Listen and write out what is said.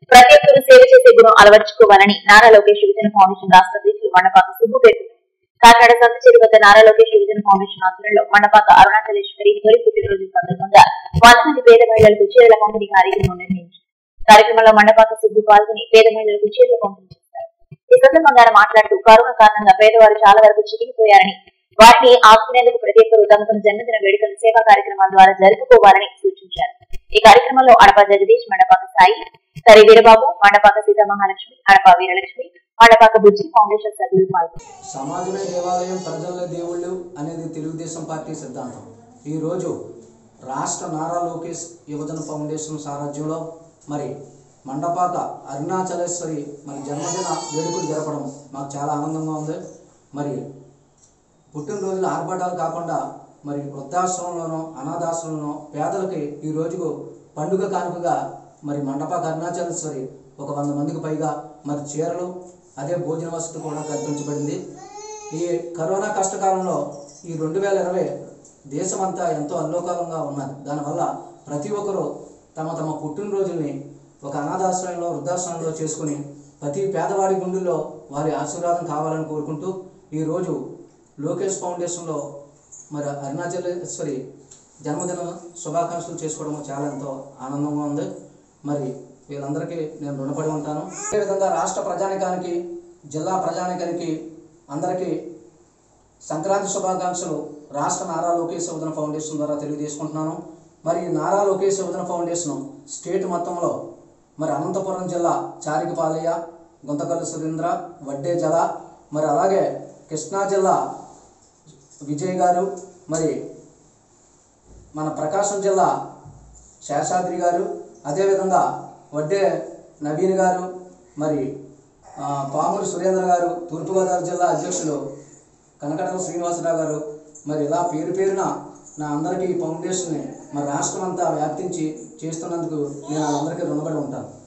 ప్రతి ఒక్కరూ సేవ చేసే గుణం అలవర్చుకోవాలని నారా లోకేష్ యువజన ఫౌండేషన్ రాష్ట్ర అధ్యక్షులు మండపాక సుబ్బు పేర్కొన్నారు కాకినాడ సంత చెరువు వద్ద నారా లోకేష్ యువజన ఫౌండేషన్ ఆధ్వర్యంలో మండపాక అరుణాచలేశ్వరి తొలి పుట్టినరోజు సందర్భంగా వంద మంది పేద మహిళలకు చీరల పంపిణీ కార్యక్రమం నిర్వహించారు కార్యక్రమంలో మండపాక సుబ్బు పాల్గొని పేద మహిళలకు చీరల పంపిణీ చేశారు ఈ సందర్భంగా ఆయన మాట్లాడుతూ కరోనా కారణంగా పేదవారు చాలా వరకు చిరిగిపోయారని వాటిని ఆదుకునేందుకు ప్రతి ఒక్కరూ తమ తమ జన్మదిన వేడుకలు సేవా కార్యక్రమాల ద్వారా జరుపుకోవాలని సూచించారు ఈ కార్యక్రమంలో అడప జగదీష్ మండపాక సాయి సరి వీరబాబు మండపాక సీతామహాలక్ష్మి అడప వీరలక్ష్మి మండపాక బుజ్జి ఫౌండేషన్ సభ్యులు పాల్గొన్నారు సమాజమే దేవాలయం ప్రజలే దేవుళ్ళు అనేది తెలుగుదేశం పార్టీ సిద్ధాంతం ఈరోజు రాష్ట్ర నారా లోకేష్ యువజన ఫౌండేషన్ సారథ్యంలో మరి మండపాక అరుణాచలేశ్వరి మరి జన్మదిన వేడుకలు జరపడం మాకు చాలా ఆనందంగా ఉంది మరి పుట్టినరోజులు ఆర్భాటాలు కాకుండా మరి వృద్ధాశ్రమంలోనో అనాథాశ్రమంలోనో పేదలకి ఈ రోజుకు పండుగ కానుకగా మరి మండపాక అరుణాచలేశ్వరి ఒక వంద మందికి పైగా మరి చీరలు అదే భోజన వసతి కూడా కల్పించబడింది ఈ కరోనా కష్టకాలంలో ఈ రెండు వేల ఇరవై దేశమంతా ఎంతో అల్లోకాలంగా ఉన్నది దానివల్ల ప్రతి ఒక్కరూ తమ తమ పుట్టినరోజుల్ని ఒక అనాథాశ్రయంలో వృద్ధాశ్రమంలో చేసుకుని ప్రతి పేదవాడి గుండెల్లో వారి ఆశీర్వాదం కావాలని కోరుకుంటూ ఈరోజు లోకేష్ ఫౌండేషన్లో మరి అరుణాచలేశ్వరి జన్మదిన శుభాకాంక్షలు చేసుకోవడం చాలా ఎంతో ఆనందంగా ఉంది మరి వీళ్ళందరికీ నేను రుణపడి ఉంటాను అదేవిధంగా రాష్ట్ర ప్రజానికానికి జిల్లా ప్రజానికానికి అందరికీ సంక్రాంతి శుభాకాంక్షలు రాష్ట్ర నారా లోకేష్ యువజన ఫౌండేషన్ ద్వారా తెలియజేసుకుంటున్నాను మరి ఈ నారా లోకేష్ యువజన ఫౌండేషన్ స్టేట్ మొత్తంలో మరి అనంతపురం జిల్లా చారికపాలయ్య గుంతకల్లు సురేంద్ర వడ్డే జల మరి అలాగే కృష్ణా జిల్లా విజయ్ గారు మరి మన ప్రకాశం జిల్లా శేషాద్రి గారు అదేవిధంగా వడ్డే నవీన్ గారు మరి ఆ, పామూరు సురేంద్ర గారు తూర్పుగోదావరి జిల్లా అధ్యక్షులు కనకటల శ్రీనివాసరావు గారు మరి ఇలా పేరు పేరున నా అందరికీ ఈ ఫౌండేషన్ని మరి రాష్ట్రం అంతా వ్యాప్తించి చేస్తున్నందుకు నేను వాళ్ళందరికీ రుణపడి ఉంటాను